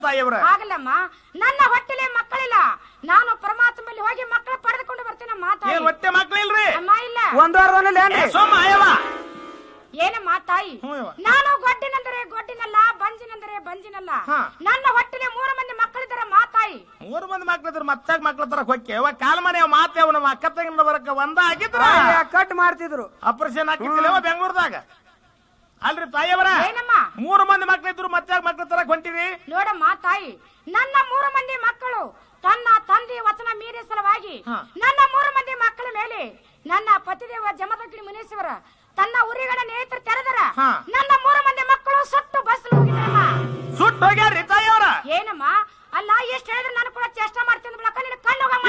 ತಾಯಿಯವರ ಆಗಲ್ಲಮ್ಮ ನನ್ನ ಹೊಟ್ಟೆಲೆ ಮಕ್ಕಳಿಲ್ಲ ನಾನು ಪರಮಾತ್ಮಲ್ಲಿ ಹೋಗಿ ಮಕ್ಕಳು ಪಡೆದುಕೊಂಡು ಬರ್ತೀನಮ್ಮ ತಾಯಿ ಏನ್ ಹೊಟ್ಟೆ ಮಕ್ಳಿಲ್ರಿ ಅಮ್ಮ ಇಲ್ಲ ಒಂದ್ ವಾರದಲ್ಲಿ ಏ, ಏನ್ರಿ ಸೋಮ ಅಯ್ಯವ ಏನಮ್ಮ ತಾಯಿ ಹ್ಞೂ ಯವ್ವ. ನಾನು ಗೊಡ್ಡಿನೆಂದರೆ ಗೊಡ್ಡಿನಲ್ಲ ಬಂಜಿನೆಂದರೆ ಬಂಜಿನಲ್ಲ ಹಾ. ನನ್ನ ಹೊಟ್ಟೆಲೆ ಮೂರು ಮಂದಿ ಮಕ್ಕಳಿದ್ದಾರೆ ಮಾ ತಾಯಿ ಮೂರ್ ಮಂದಿ ಮಕ್ಳಿದ್ರ ಮತ್ತಾಗ ಮಕ್ಳ ತರ ಹೊಕ್ಕೆ ಅವ ಕಾಲ ಮನೆ ಅವ ಮಾತೆ ಅವನ ಅಕ್ಕ ತಂಗಿನ ಬರಕ ಒಂದ ಆಗಿದ್ರ ಕಟ್ ಮಾಡ್ತಿದ್ರು ಆಪರೇಷನ್ ಹಾಕಿತ್ತಿಲ್ಲ ಬೆಂಗಳೂರದಾಗ ಅಲ್ರಿ ತಾಯಿಯವರ ಏನಮ್ಮ ಮೂರು ಮಂದಿ ಮಕ್ಳಿದ್ರು ಮತ್ತಾಗ ಮಕ್ಳ ತರ ಹೊಂಟಿರಿ ನೋಡಮ್ಮ ತಾಯಿ ನನ್ನ ಮೂರು ಮಂದಿ ಮಕ್ಕಳು ತನ್ನ ತಂದೆ ವಚನ ಮೀರಿ ಸಲುವಾಗಿ ಹಾ. ನನ್ನ ಮೂರು ಮಂದಿ ಮಕ್ಕಳ ಮೇಲೆ ನನ್ನ ಪತಿದೇವ ಜಮದಗ್ನಿ ಮುನೀಶ್ವರ ತನ್ನ ಉರಿಗಳ ನೇತ್ರ ತೆರೆದರ ಹಾ. ನನ್ನ ಮೂರು ಮಂದಿ ಮಕ್ಕಳು ಸುಟ್ಟು ಬಸ್ ಹೋಗಿದ್ದಾರಮ್ಮ ಸುಟ್ಟು ಹೋಗ್ಯಾರ್ರಿ ತಾಯಿಯವರ ಏನಮ್ಮ ಅಲ್ಲ ಎಷ್ಟು ಹೇಳಿದ್ರೆ ನಾನು ಕೂಡ ಚೇಷ್ಟ ಮಾಡ್ತೀನಿ ಮೂಲಕ ನಿನ್ನ ಕಣ್ಣು ಹೋಗಮ್ಮ.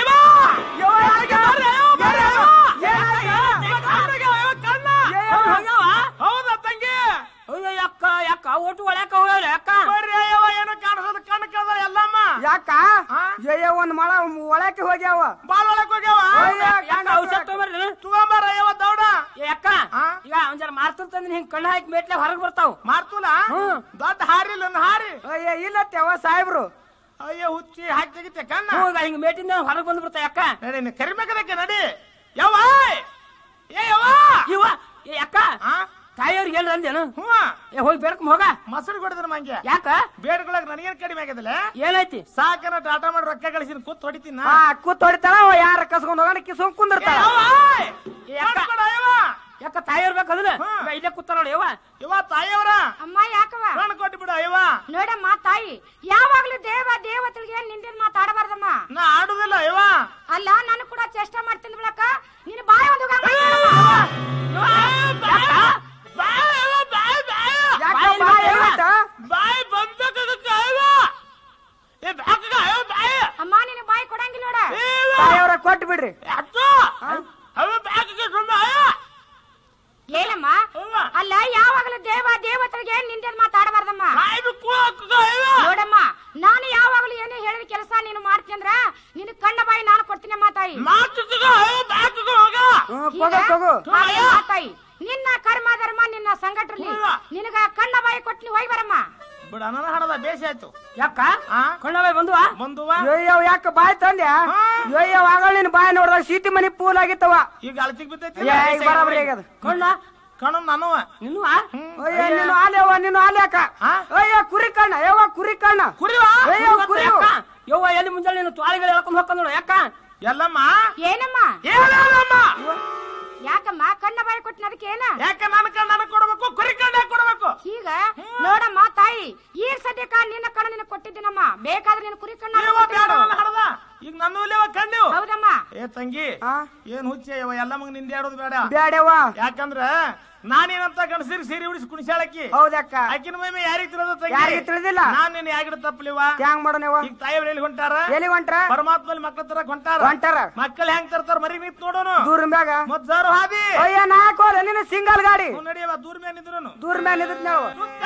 ಹೌದಾ ತಂಗಿ ಅಯ್ಯೋ ಯಾಕ ಯಾಕ ಒಟ್ಟು ಒಳಕ ಹೋಗ್ಯಾವ ಯಾಕ ಬರ್ರಿ ಅಯ್ಯವ ಏನು ಕಾಣಿಸೋದು ಕಣ್ಣು ಕಳ್ದ ಎಲ್ಲಮ್ಮ ಯಾಕ ಆ? ಏ ಒಂದ್ ಮಳ ಒಳಕ್ಕೆ ಹೋಗ್ಯಾವ ಬಾಲ್ ಒಳಗ್ ಹೋಗ್ಯಾವ ಅಯ್ಯ, ಯಾಕ ಔಷಧ ತಗೊಂಬರ್ರಿ ತಗೊಂಬಾರ ಅಯ್ಯವ ದೌಡ ಏ ಅಕ್ಕ ಆ? ಈಗ ಒಂದ್ ಜರ ಮಾರ್ತಂತಂದ್ರೆ ಹಿಂಗ್ ಕಣ್ಣ ಹಾಕಿ ಮೇಟ್ಲೆ ಹೊರಗ್ ಬರ್ತಾವ್ ಮಾರ್ತುಲ ಹ್ಮ್. ದೊಡ್ಡ ಹಾರಿಲ್ಲ ಒಂದು ಹಾರಿ ಅಯ್ಯ ಇಲ್ಲತ್ತೇವ ಸಾಹೇಬ್ರು ಅಯ್ಯ ಹುಚ್ಚಿ ಹಾಕಿ ತೆಗಿತೆ ಕಣ್ಣ ಹ್ಞೂ ಈಗ ಹಿಂಗ್ ಮೇಟಿಂದ ಹೊರಗ್ ಬಂದ್ ಬಿಡ್ತಾವ ಯಾಕ ನಡಿ ನೀ ಕರಿಬೇಕದಕ್ಕೆ ನಡಿ ಯಾವ ಏ ಯವ್ವ ಇವ ಏ ಅಕ್ಕ ಆ? ತಾಯಿಯವ್ರಿಗೆ ಏನ್ರ ಅಂದೇನು ಹ್ಞೂ ಏ ಹೋಗಿ ಬೇಡ್ಕೊಂಡ್ ಹೋಗ ಮೊಸರು ಕೊಡಿದ್ರ ಮಂಗೆ ಯಾಕ ಬೇಡ್ಕೊಳಕ್ ನನಗೇನ್ ಕಡಿಮೆ ಆಗಿದಲ್ಲ ಏನೈತಿ ಸಾಕನ ಟಾಟಾ ಮಾಡಿ ರೊಕ್ಕ ಗಳಿಸಿನ ಕೂತ್ ಹೊಡಿತೀನ ಆ ಕೂತ್ ಹೊಡಿತಾಳ ಅವ ಯಾರ ಕಸ್ಕೊಂಡ್ ಹೋಗೋಣ ಕಿಸ್ಕೊಂಡ್ ಕುಂದಿರ್ತಾಳ ಏ ಅಕ್ಕ ಯಾಕ ತಾಯಿಯವ್ರ ಬೇಕಂದ್ರೆ ಹಾ. ಈಗ ಇಲ್ಲೇ ಕೂತಾರ ನೋಡಿ ಯವ್ವ ಇವ ತಾಯಿಯವರ ಅಮ್ಮ ಯಾಕವ ಕಣ್ಣು ಕೊಟ್ಟು ಬಿಡು ಅಯ್ಯವ ನೋಡಮ್ಮ ತಾಯಿ ಯಾವಾಗ್ಲೂ ದೇವ ದೇವತೆಗಳಿಗೆ ನಿಂದಿನ ಮಾತಾಡಬಾರ್ದಮ್ಮ ನಾ ಆಡುದಿಲ್ಲ ಅಯ್ಯವ ಅಲ್ಲ ನಾನು ಕೂಡ ಚೇಷ್ಟ ಮಾಡ್ತೀನಿ ಬಳಕ ನೀನು ಬಾಯ ಒಂದು ಹೋಗಮ್ಮ. ಯಾಕ ಬಾಯಲ್ಲಿ ಬಾ ಬಿಟ್ಟೆ ಏನಾಯ್ತ? ಬಾಯಿ ಬಂದಕ್ಕೆ ಅಯ್ಯವ ಏ ಬ್ಯಾಕಗ ಅಯ್ಯವ ಬಾಯಿ ಅಮ್ಮ ನೀನು ಬಾಯಿ ಕೊಡಂಗಿಲ್ಲ ನೋಡ ತಾಯಿಯವ್ರ ಕೊಟ್ಟು ಬಿಡ್ರಿ ಅತ್ತು ಅವ ಬ್ಯಾಕಗೆ ಸುಮ್ಮ ಅಯ್ಯ ಏನಮ್ಮ ಅವ್ವ. ಅಲ್ಲ ಯಾವಾಗಲೂ ದೇವ ದೇವತೆಗಳಿಗೆ ನಿಂದಿನ ಮಾತಾಡಬಾರ್ದಮ್ಮ ಬಾಯಿ ಬಿಕ್ಕು ಹಾಕಗ ಅಯ್ಯವ ನೋಡಮ್ಮ ನಾನು ಯಾವಾಗಲೂ ಏನೇ ಹೇಳಿದ ಕೆಲಸ ನೀನು ಮಾಡ್ತೀನಿ ಅಂದ್ರ ನಿನ್ನ ಕಣ್ಣ ಬಾಯಿ ನಾನು ಕೊಡ್ತೀನಿ ಅಮ್ಮ ತಾಯಿ ಮಾತುಗ ಅಯ್ಯವ ಬ್ಯಾಕಗ ಹೋಗ ಹ್ಮ್ ಕೊಗು ಕೊಗು ಹಾಗೆ ಅಮ್ಮ ತಾಯಿ ನಿನ್ನ ಕರ್ಮ ಧರ್ಮ ನಿನ್ನ ಸಂಘಟನೆ ಅವ್ವ. ನಿನಗ ಕಣ್ಣ ಬಾಯಿ ಕೊಟ್ಟು ಹೋಗಿ ಬರಮ್ಮ ಬಿಡ ನನ್ನ ಹಣದ ಬೇಸಿ ಆಯ್ತು ಯಾಕ ಆ ಕಣ್ಣವೇ ಬಂದುವ ಬಂದುವ ಅಯ್ಯವ್ ಯಾಕ ಬಾಯ್ ತಂದ್ಯಾ ಹಾ. ಅಯ್ಯವ್ ಆಗಳ ನಿನ್ ಬಾಯ್ ನೋಡಿದಾಗ ಸೀಟಿ ಮನಿ ಪೂಲ್ ಆಗಿತ್ತವ ಈಗ ಅಳತಿಗ್ ಬಿದ್ದೈತಿ ಏ, ಈಗ ಬರಾಬರಿ ಆಗ್ಯದ ಕಣ್ಣ ಕಣ್ಣು ನಾನು ನಿನ್ನುವ ಅಯ್ಯ ನೀನು ಆಲ್ಯವ ನೀನು ಆಲ್ಯಾಕ ಆ? ಅಯ್ಯ ಕುರಿ ಕಣ್ಣ ಯವ್ವ ಕುರಿ ಕಣ್ಣ ಕುರಿವಾ ಅಯ್ಯೋ ಕುರಿ ಯಾಕ ಯವ್ವ ಎಲ್ಲಿ ಮುಂಜಾನೆ ನೀನು ತ್ವಾಳಿಗಳು ಹೇಳ್ಕೊಂಡ್ ಹೋಗ್ಕೊಂಡ್ ನೋಡು ಯಾಕ ಎಲ್ಲಮ್ಮ ಏನಮ್ಮ ಏನಮ್ಮ ಯಾಕಮ್ಮ ಕಣ್ಣ ಬಾಯಿ ಕೊಟ್ಟಿನ ಅದಕ್ಕೆ ಏನ ಯಾಕೆ ನನ್ನ ಕಣ್ಣು ನನಗ್ ಕೊಡ್ಬೇಕು ಕುರಿ ಕಣ್ಣು ಯಾಕೆ ಕೊಡ್ಬೇಕು ಈಗ ನೋಡಮ್ಮ ತಾಯಿ ಈಗ ಸದ್ಯಕ್ಕ ನಿನ್ನ ಕಣ್ಣ ನಿನಗೆ ಕೊಟ್ಟಿದ್ದೀನಮ್ಮ ಬೇಕಾದ್ರೆ ನಿನ್ನ ಕುರಿ ಕಣ್ಣ ಇವ ಬೇಡ ನನ್ನ ಹಣದ ಈಗ ನನ್ನ ಇವ ಕಣ್ಣು ಹೌದಮ್ಮ ಏ ತಂಗಿ ಆ? ಏನ್ ಹುಚ್ಚೆ ಇವ ಎಲ್ಲ ಮಗ ನಿಂದೆ ಆಡೋದು ಬೇಡ ಬ್ಯಾಡ್ಯವ್ವ ಯಾಕಂದ್ರ ನಾನೇನಂತ ಗಣಸಿರಿ ಸೀರೆ ಉಡಿಸಿ ಕುಣಿಸಾಳಕ್ಕಿ ಹೌದಕ್ಕ ಆಕಿನ ಮೈ ಯಾರಿಗ್ ತಿಳಿದ ತಂಗಿ ಯಾರಿಗ್ ತಿಳಿದಿಲ್ಲ? ನಾನ್ ನಿನ್ನ ಯಾಗಿಡ ತಪ್ಪಲಿವ ಹ್ಯಾಂಗ್ ಮಾಡೋಣವ ಈಗ ತಾಯಿಯವ್ರು ಎಲ್ಲಿ ಹೊಂಟಾರ ಎಲ್ಲಿ ಹೊಂಟ್ರ ಪರಮಾತ್ಮಲ್ಲಿ ಮಕ್ಕಳ ತರ ಹೊಂಟಾರ ಹೊಂಟಾರ ಮಕ್ಕಳು ಹೆಂಗ್ ತರ್ತಾರ ಮರಿ ನಿಂತ್ ನೋಡೋನು ದೂರ ಮ್ಯಾಗ ಮತ್ ಜಾರು ಹಾದಿ ಅಯ್ಯ ನಾಕೋರ ನಿನ್ನ ಸಿಂಗಲ್ ಗಾಡಿ ನಡೆಯವ ದೂರ ಮೇಲೆ ನಿಂದ್ರು ದೂರ ಮ್ಯಾಲ ನಿಂತ ನಾವು